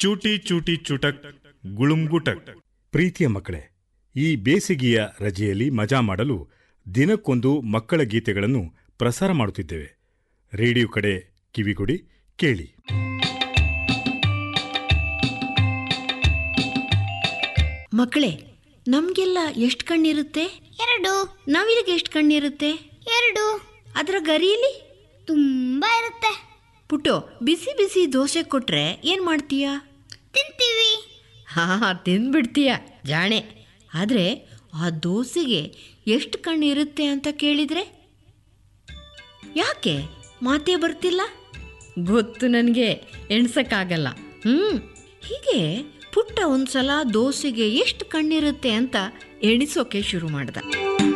ಚೂಟಿ ಚೂಟಿ ಚುಟಕ್ ಗುಳುಂಗುಟಕ್ ಪ್ರೀತಿಯ ಮಕ್ಕಳೇ ಈ ಬೇಸಿಗೆಯ ರಜೆಯಲ್ಲಿ ಮಜಾ ಮಾಡಲು ದಿನಕ್ಕೊಂದು ಮಕ್ಕಳ ಗೀತೆಗಳನ್ನು ಪ್ರಸಾರ ಮಾಡುತ್ತಿದ್ದೇವೆ ರೇಡಿಯೋ ಕಡೆ ಕಿವಿಗೊಡಿ ಕೇಳಿ ಮಕ್ಕಳೇ ನಮ್ಗೆಲ್ಲ ಎಷ್ಟು ಕಣ್ಣಿರುತ್ತೆ ಎರಡು ನವಿಲಿಗೆ ಎಷ್ಟು ಕಣ್ಣಿರುತ್ತೆ ಎರಡು ಅದರ ಗರಿಯಲ್ಲಿ ತುಂಬಾ ಇರುತ್ತೆ ಪುಟ್ಟು ಬಿಸಿ ಬಿಸಿ ದೋಸೆ ಕೊಟ್ರೆ ಏನು ಮಾಡ್ತೀಯಾ ತಿಂತೀವಿ ಹಾ ತಿಂದ್ಬಿಡ್ತೀಯ ಜಾಣೆ ಆದರೆ ಆ ದೋಸೆಗೆ ಎಷ್ಟು ಕಣ್ಣು ಇರುತ್ತೆ ಅಂತ ಕೇಳಿದರೆ ಯಾಕೆ ಮಾತೇ ಬರ್ತಿಲ್ಲ ಗೊತ್ತು ನನಗೆ ಎಣ್ಸಕ್ಕಾಗಲ್ಲ ಹ್ಞೂ ಹೀಗೆ ಪುಟ್ಟ ಒಂದ್ಸಲ ದೋಸೆಗೆ ಎಷ್ಟು ಕಣ್ಣಿರುತ್ತೆ ಅಂತ ಎಣಿಸೋಕೆ ಶುರು ಮಾಡ್ದ